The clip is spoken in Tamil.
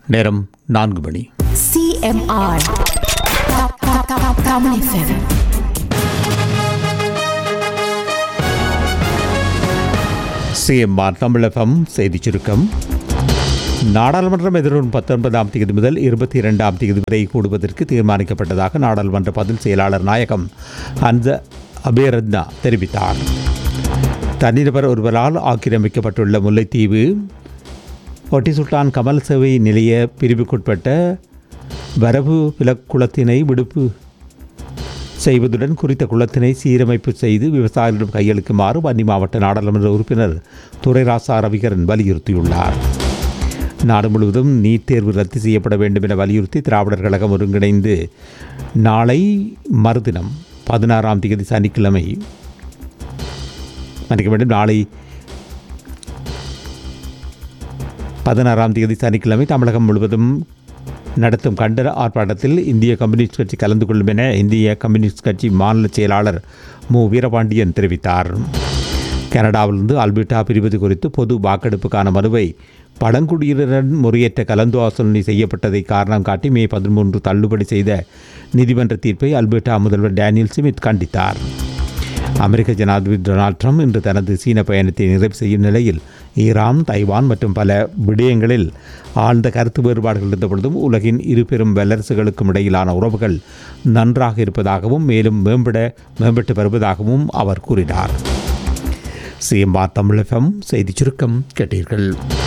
நேரம் நான்கு மணி CMR. Ka- ka- ka- Kamu FM. C M R தமிழகம் செய்திச் சுருக்கம் நாடாளுமன்றம் எதிர்வரும் பத்தொன்பதாம் தேதி முதல் இருபத்தி இரண்டாம் தேதி வரை கூடுவதற்கு தீர்மானிக்கப்பட்டதாக நாடாளுமன்ற பதில் செயலாளர் நாயகம் அந்த அபேரத்னா தெரிவித்தார் தனிநபர் ஒருவரால் ஆக்கிரமிக்கப்பட்டுள்ள முல்லைத்தீவு ஒட்டி சுல்தான் கமல் சேவை நிலைய பிரிவுக்குட்பட்ட வரவு விலக்குளத்தினை விடுப்பு செய்வதுடன் குறித்த குளத்தினை சீரமைப்பு செய்து விவசாயிகளிடம் கையளிக்குமாறு வன்னி மாவட்ட நாடாளுமன்ற உறுப்பினர் துரைராசா ரவிகரன் வலியுறுத்தியுள்ளார் நாடு முழுவதும் நீட் தேர்வு ரத்து செய்யப்பட வேண்டும் என வலியுறுத்தி திராவிடர் கழகம் ஒருங்கிணைந்து நாளை மறுதினம் பதினாறாம் தேதி சனிக்கிழமை மன்னிக்க வேண்டும் நாளை பதினாறாம் தேதி சனிக்கிழமை தமிழகம் முழுவதும் நடத்தும் கண்டன ஆர்ப்பாட்டத்தில் இந்திய கம்யூனிஸ்ட் கட்சி கலந்து கொள்ளும் என இந்திய கம்யூனிஸ்ட் கட்சி மாநில செயலாளர் மு வீரபாண்டியன் தெரிவித்தார் கனடாவிலிருந்து அல்பிட்டா பிரிவது குறித்து பொது வாக்கெடுப்புக்கான மனுவை பழங்குடியினருடன் முறையற்ற கலந்தாலோசனை செய்யப்பட்டதை காரணம் காட்டி மே பதிமூன்று தள்ளுபடி செய்த நீதிமன்ற தீர்ப்பை அல்பர்டா முதல்வர் டேனியல் ஸ்மித் கண்டித்தார் அமெரிக்க ஜனாதிபதி டொனால்ட் ட்ரம்ப் இன்று தனது சீன பயணத்தை நிறைவு செய்யும் நிலையில் ஈரான் தைவான் மற்றும் பல விடயங்களில் ஆழ்ந்த கருத்து வேறுபாடுகள் இருந்த பொழுதும் உலகின் இரு பெரும் வல்லரசுகளுக்கும் இடையிலான உறவுகள் நன்றாக இருப்பதாகவும் மேலும் மேம்பட மேம்பட்டு வருவதாகவும் அவர் கூறினார் சிஎம்ஆர் தமிழகம் செய்திச் சுருக்கம் கேட்டீர்கள்